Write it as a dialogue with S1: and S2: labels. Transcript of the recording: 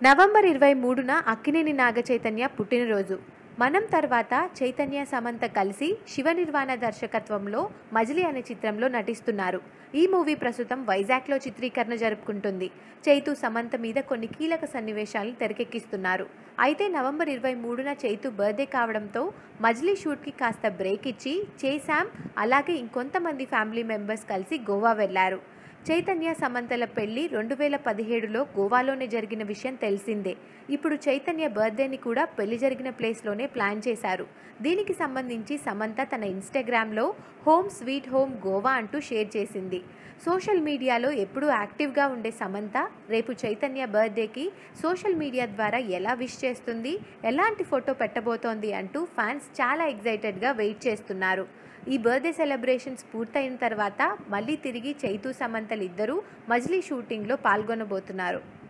S1: November ఇరవై మూడున అక్కినేని నాగ చైతన్య పుట్టినరోజు మనం తర్వాత చైతన్య సమంత కలిసి శివ నిర్వాణ దర్శకత్వంలో మజిలీ అనే చిత్రంలో నటిస్తున్నారు ఈ మూవీ ప్రస్తుతం వైజాగ్లో చిత్రీకరణ జరుపుకుంటుంది చైతు సమంత మీద కొన్ని కీలక సన్నివేశాలను తెరకెక్కిస్తున్నారు అయితే నవంబర్ ఇరవై మూడున చైతు బర్త్డే కావడంతో మజిలీ షూట్కి కాస్త బ్రేక్ ఇచ్చి చేశాం అలాగే ఇంకొంతమంది ఫ్యామిలీ మెంబర్స్ కలిసి గోవా వెళ్లారు చైతన్య సమంతల పెళ్లి రెండు వేల పదిహేడులో గోవాలోనే జరిగిన విషయం తెలిసిందే ఇప్పుడు చైతన్య బర్త్డేని కూడా పెళ్లి జరిగిన ప్లేస్లోనే ప్లాన్ చేశారు దీనికి సంబంధించి సమంత తన ఇన్స్టాగ్రామ్లో హోమ్ స్వీట్ హోమ్ గోవా అంటూ షేర్ చేసింది సోషల్ మీడియాలో ఎప్పుడూ యాక్టివ్గా ఉండే సమంత రేపు చైతన్య బర్త్డేకి సోషల్ మీడియా ద్వారా ఎలా విష్ చేస్తుంది ఎలాంటి ఫోటో పెట్టబోతోంది అంటూ ఫ్యాన్స్ చాలా ఎగ్జైటెడ్గా వెయిట్ చేస్తున్నారు ఈ బర్త్డే సెలబ్రేషన్స్ పూర్తయిన తర్వాత మళ్ళీ తిరిగి చైతూ సమంతలు ఇద్దరూ మజిలీ షూటింగ్లో పాల్గొనబోతున్నారు